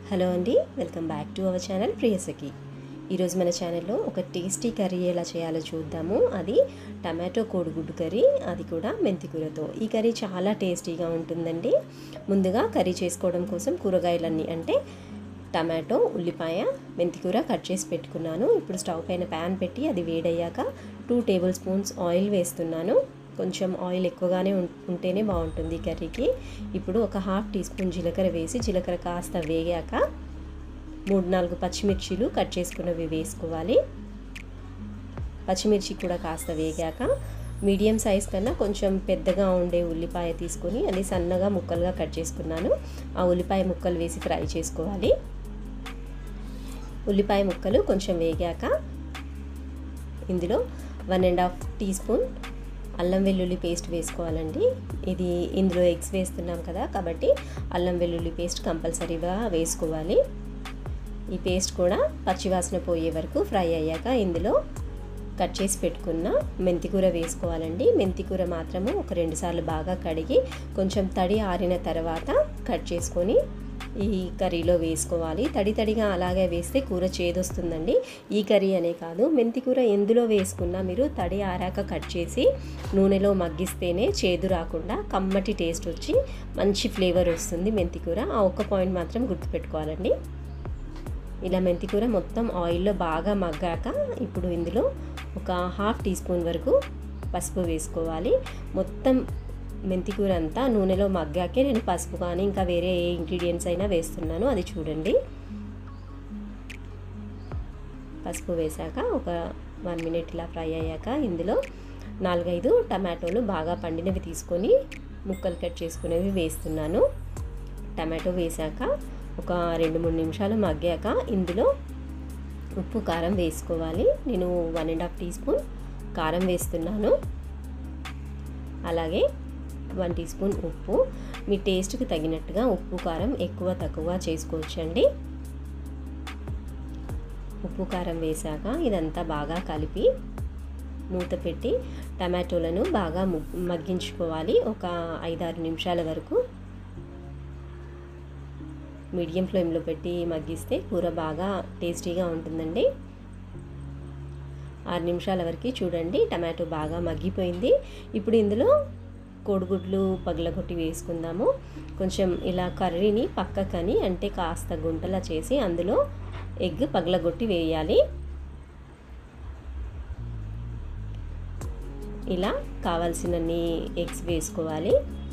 hello అండి welcome back to our channel Priyasakhi ఈరోజు మన ఛానల్లో ఒక టేస్టీ కర్రీ ఎలా చేయాలో చూద్దాము అది టమాటో కోడిగుడ్డు కర్రీ అది కూడా మెంతికూరతో ఈ కర్రీ చాలా టేస్టీగా ఉంటుందండి ముందుగా కర్రీ చేసుకోవడం కోసం కూరగాయలన్నీ అంటే టమాటో ఉల్లిపాయ మెంతికూర కట్ చేసి పెట్టుకున్నాను ఇప్పుడు స్టవ్ పైన ప్యాన్ పెట్టి అది వేడయ్యాక టూ టేబుల్ స్పూన్స్ ఆయిల్ వేస్తున్నాను కొంచెం ఆయిల్ ఎక్కువగానే ఉంటేనే బాగుంటుంది కర్రీకి ఇప్పుడు ఒక హాఫ్ టీ స్పూన్ జీలకర్ర వేసి జీలకర్ర కాస్త వేగాక మూడు నాలుగు పచ్చిమిర్చీలు కట్ చేసుకున్నవి వేసుకోవాలి పచ్చిమిర్చి కూడా కాస్త వేగాక మీడియం సైజ్ కన్నా కొంచెం పెద్దగా ఉండే ఉల్లిపాయ తీసుకొని అది సన్నగా ముక్కలుగా కట్ చేసుకున్నాను ఆ ఉల్లిపాయ ముక్కలు వేసి ఫ్రై చేసుకోవాలి ఉల్లిపాయ ముక్కలు కొంచెం వేగాక ఇందులో one and half teaspoon అల్లం వెల్లుల్లి పేస్ట్ వేసుకోవాలండి ఇది ఇందులో ఎగ్స్ వేస్తున్నాం కదా కాబట్టి అల్లం వెల్లుల్లి పేస్ట్ కంపల్సరీగా వేసుకోవాలి ఈ పేస్ట్ కూడా పచ్చివాసన పోయే వరకు ఫ్రై అయ్యాక ఇందులో కట్ చేసి పెట్టుకున్న మెంతికూర వేసుకోవాలండి మెంతికూర మాత్రము ఒక రెండు సార్లు బాగా కడిగి కొంచెం తడి ఆరిన తర్వాత కట్ చేసుకొని ఈ కర్రీలో వేసుకోవాలి తడి తడిగా అలాగే వేస్తే కూర చేదొస్తుందండి ఈ కర్రీ అనే కాదు మెంతి కూర ఎందులో వేసుకున్నా మీరు తడి ఆరాక కట్ చేసి నూనెలో మగ్గిస్తేనే చేదు రాకుండా కమ్మటి టేస్ట్ వచ్చి మంచి ఫ్లేవర్ వస్తుంది మెంతి కూర ఆ ఒక్క పాయింట్ మాత్రం గుర్తుపెట్టుకోవాలండి ఇలా మెంతి కూర మొత్తం ఆయిల్లో బాగా మగ్గాక ఇప్పుడు ఇందులో ఒక హాఫ్ టీ స్పూన్ వరకు పసుపు వేసుకోవాలి మొత్తం మెంతికూర అంతా నూనెలో మగ్గాకే నేను పసుపు కానీ ఇంకా వేరే ఏ ఇంగ్రీడియంట్స్ అయినా వేస్తున్నాను అది చూడండి పసుపు వేసాక ఒక వన్ మినిట్ ఇలా ఫ్రై అయ్యాక ఇందులో నాలుగైదు టమాటోలు బాగా పండినవి తీసుకొని ముక్కలు కట్ చేసుకునేవి వేస్తున్నాను టమాటో వేసాక ఒక రెండు మూడు నిమిషాలు మగ్గాక ఇందులో ఉప్పు కారం వేసుకోవాలి నేను one and half teaspoon కారం వేస్తున్నాను అలాగే వన్ టీ స్పూన్ ఉప్పు మీ టేస్ట్కి తగినట్టుగా ఉప్పు కారం ఎక్కువ తక్కువ చేసుకోవచ్చండి ఉప్పు కారం వేసాక ఇదంతా బాగా కలిపి మూత పెట్టి టమాటోలను బాగా మగ్గించుకోవాలి ఒక ఐదారు నిమిషాల వరకు మీడియం ఫ్లేమ్లో పెట్టి మగ్గిస్తే కూర బాగా టేస్టీగా ఉంటుందండి ఆరు నిమిషాల వరకు చూడండి టమాటో బాగా మగ్గిపోయింది ఇప్పుడు ఇందులో కోడిగుడ్లు పగలగొట్టి వేసుకుందాము కొంచెం ఇలా కర్రీని పక్కకని అంటే కాస్త గుంటలా చేసి అందులో ఎగ్ పగలగొట్టి వేయాలి ఇలా కావాల్సినన్ని ఎగ్స్ వేసుకోవాలి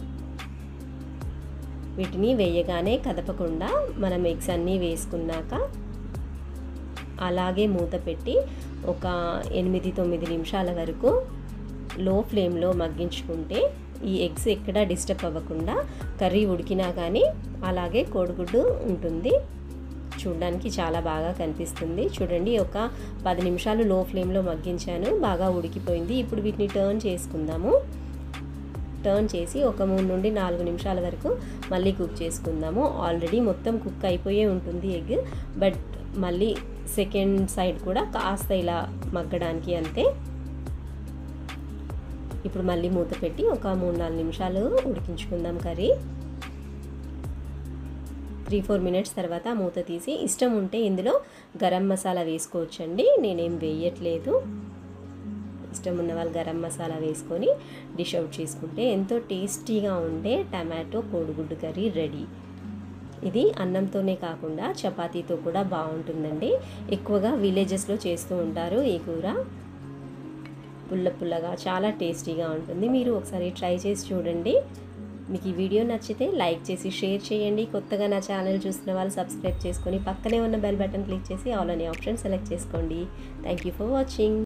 వీటిని వేయగానే కదపకుండా మనం ఎగ్స్ అన్నీ వేసుకున్నాక అలాగే మూత పెట్టి ఒక ఎనిమిది తొమ్మిది నిమిషాల వరకు లో ఫ్లేమ్లో మగ్గించుకుంటే ఈ ఎగ్స్ ఎక్కడ డిస్టర్బ్ అవ్వకుండా కర్రీ ఉడికినా కానీ అలాగే కోడిగుడ్డు ఉంటుంది చూడడానికి చాలా బాగా కనిపిస్తుంది చూడండి ఒక పది నిమిషాలు లో ఫ్లేమ్లో మగ్గించాను బాగా ఉడికిపోయింది ఇప్పుడు వీటిని టర్న్ చేసుకుందాము టర్న్ చేసి ఒక మూడు నుండి నాలుగు నిమిషాల వరకు మళ్ళీ కుక్ చేసుకుందాము ఆల్రెడీ మొత్తం కుక్ అయిపోయే ఉంటుంది ఎగ్ బట్ మళ్ళీ సెకండ్ సైడ్ కూడా కాస్త ఇలా మగ్గడానికి అంతే ఇప్పుడు మళ్ళీ మూత పెట్టి ఒక మూడు నాలుగు నిమిషాలు ఉడికించుకుందాం కర్రీ త్రీ ఫోర్ మినిట్స్ తర్వాత మూత తీసి ఇష్టం ఉంటే ఇందులో గరం మసాలా వేసుకోవచ్చండి నేనేం వేయట్లేదు ఇష్టం ఉన్న వాళ్ళు గరం మసాలా వేసుకొని డిష్ అవుట్ చేసుకుంటే ఎంతో టేస్టీగా ఉండే టమాటో కోడిగుడ్డు కర్రీ రెడీ ఇది అన్నంతోనే కాకుండా చపాతీతో కూడా బాగుంటుందండి ఎక్కువగా విలేజెస్లో చేస్తూ ఉంటారు ఈ కూర పుల్ల పుల్లగా చాలా టేస్టీగా ఉంటుంది మీరు ఒకసారి ట్రై చేసి చూడండి మీకు ఈ వీడియో నచ్చితే లైక్ చేసి షేర్ చేయండి కొత్తగా నా ఛానల్ చూస్తున్న వాళ్ళు సబ్స్క్రైబ్ చేసుకొని పక్కనే ఉన్న బెల్ బటన్ క్లిక్ చేసి ఆల్ అనే ఆప్షన్ సెలెక్ట్ చేసుకోండి థ్యాంక్ యూ ఫర్ వాచింగ్